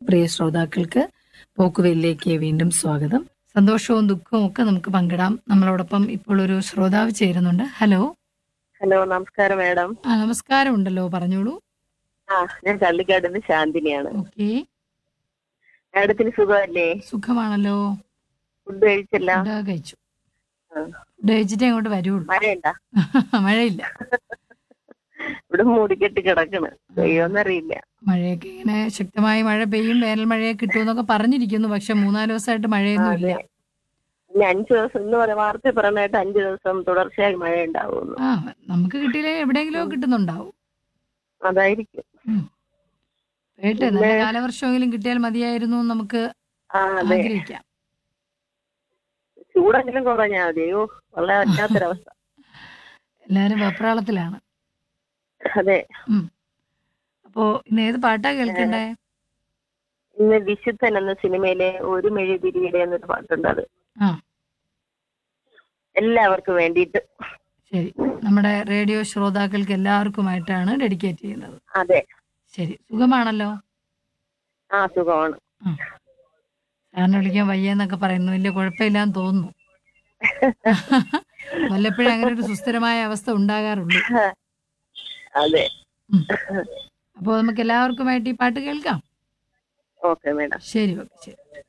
പ്രിയ ശ്രോതാക്കൾക്ക് പോക്കുവെല്ലിലേക്ക് വീണ്ടും സ്വാഗതം സന്തോഷവും ദുഃഖവും ഒക്കെ നമുക്ക് പങ്കിടാം നമ്മളോടൊപ്പം ഇപ്പോൾ ഒരു ശ്രോതാവ് ചേരുന്നുണ്ട് ഹലോ ഹലോ നമസ്കാരം മാഡം ആ നമസ്കാരം ഉണ്ടല്ലോ പറഞ്ഞോളൂ ആ ഞാൻ കള്ളിക്കാട് നിന്ന് ശാന്തിനിയാണ് ഓക്കെ മാഡത്തിന് സുഖമല്ലേ സുഖമാണല്ലോ ഫുഡ് കഴിച്ചല്ല ഫുഡ് കഴിച്ചു ആ. ഫുഡ് കഴിച്ചിട്ടേ അങ്ങോട്ട് വരുള്ളൂ മഴയുണ്ടാ മഴയില്ല ഇവിടെ മൂടിക്കെട്ടി കിടക്കണ് പെയ്യോന്നറിയില്ല മഴയൊക്കെ ഇങ്ങനെ ശക്തമായി മഴ പെയ്യും വേനൽ മഴയൊക്കെ കിട്ടുമെന്നൊക്കെ പറഞ്ഞിരിക്കുന്നു പക്ഷെ മൂന്നാല് ദിവസമായിട്ട് മഴയൊന്നും ഇല്ല ഇനി അഞ്ചു ദിവസം എന്ന് പറയാം വാർത്ത പറഞ്ഞായിട്ട് അഞ്ചു ദിവസം തുടർച്ചയായി മഴ ഉണ്ടാവുന്നു ആ നമുക്ക് കിട്ടിയില്ലേ എവിടെയെങ്കിലും കിട്ടുന്നുണ്ടാവും അതായിരിക്കും കേട്ടെ നല്ല കാലവർഷമെങ്കിലും കിട്ടിയാൽ മതിയായിരുന്നു എന്ന് നമുക്ക് ആ അതെ ആഗ്രഹിക്കാം ചൂടെങ്കിലും കുറഞ്ഞാ മതി അയ്യോ വളരെ പറ്റാത്തൊരവസ്ഥ എല്ലാരും വെപ്രാളത്തിലാണ് അതെ ഉം. അപ്പോ ഇന്ന് ഏത് പാട്ടാ കേൾക്കണ്ടേ ഇന്ന് വിശുദ്ധൻ എന്ന സിനിമയിലെ ഒരു മെഴുതിരിയുടെ എന്നൊരു പാട്ടുണ്ട് അത് ആ എല്ലാവർക്കും വേണ്ടിയിട്ട് ശരി നമ്മുടെ റേഡിയോ ശ്രോതാക്കൾക്ക് എല്ലാവർക്കുമായിട്ടാണ് ഡെഡിക്കേറ്റ് ചെയ്യുന്നത് അതെ ശരി സുഖമാണല്ലോ ആ സുഖമാണ് ആ സാറിനെ വിളിക്കാൻ വയ്യെന്നൊക്കെ പറയുന്നു വലിയ കുഴപ്പമില്ലാന്ന് തോന്നുന്നു വല്ലപ്പോഴും അങ്ങനെ ഒരു സുസ്ഥിരമായ അവസ്ഥ ഉണ്ടാകാറുള്ളൂ അതെ ഉം. അപ്പോൾ നമുക്ക് എല്ലാവർക്കുമായിട്ട് ഈ പാട്ട് കേൾക്കാം ഓക്കെ മേഡം ശരി ഓക്കെ ശരി